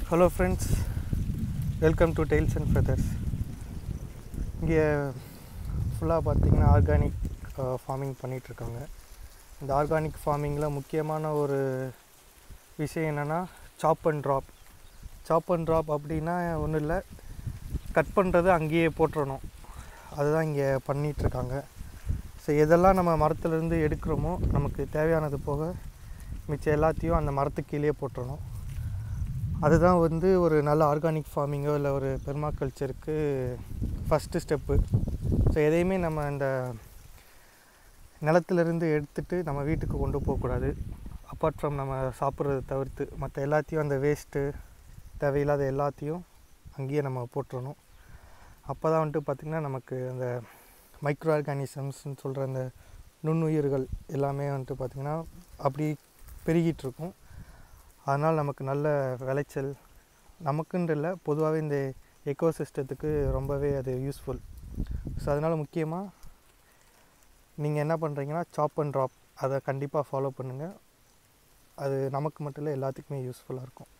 hello friends welcome to tails and feathers இங்கே ஃபுல்லாக பார்த்தீங்கன்னா ஆர்கானிக் ஃபார்மிங் பண்ணிகிட்ருக்காங்க இந்த ஆர்கானிக் ஃபார்மிங்கில் முக்கியமான ஒரு விஷயம் என்னென்னா chop and drop chop and drop அப்படின்னா ஒன்றும் இல்லை கட் பண்ணுறது அங்கேயே போட்டுறணும் அதுதான் இங்கே பண்ணிகிட்ருக்காங்க ஸோ எதெல்லாம் நம்ம மரத்துலேருந்து எடுக்கிறோமோ நமக்கு தேவையானது போக மிச்சம் எல்லாத்தையும் அந்த மரத்துக்கு கீழே போட்டுறணும் அதுதான் வந்து ஒரு நல்ல ஆர்கானிக் ஃபார்மிங்கோ இல்லை ஒரு பெர்மாகல்ச்சருக்கு ஃபஸ்ட்டு ஸ்டெப்பு ஸோ எதையுமே நம்ம இந்த நிலத்துலேருந்து எடுத்துட்டு நம்ம வீட்டுக்கு கொண்டு போகக்கூடாது அப்பார்ட் ஃப்ரம் நம்ம சாப்பிட்றத தவிர்த்து மற்ற எல்லாத்தையும் அந்த வேஸ்ட்டு தேவையில்லாத எல்லாத்தையும் அங்கேயே நம்ம போட்டுறணும் அப்போ தான் வந்துட்டு பார்த்திங்கன்னா நமக்கு அந்த மைக்ரோ ஆர்கானிசம்ஸ்னு சொல்கிற அந்த நுண்ணுயிர்கள் எல்லாமே வந்துட்டு பார்த்திங்கன்னா அப்படி பெருகிட்டு இருக்கும் அதனால் நமக்கு நல்ல விளைச்சல் நமக்குன்ற இல்லை பொதுவாகவே இந்த எக்கோ சிஸ்டத்துக்கு ரொம்பவே அது யூஸ்ஃபுல் ஸோ அதனால் முக்கியமாக நீங்கள் என்ன பண்ணுறீங்கன்னா சாப் அண்ட் ட்ராப் அதை கண்டிப்பாக ஃபாலோ பண்ணுங்கள் அது நமக்கு மட்டும் இல்லை எல்லாத்துக்குமே யூஸ்ஃபுல்லாக இருக்கும்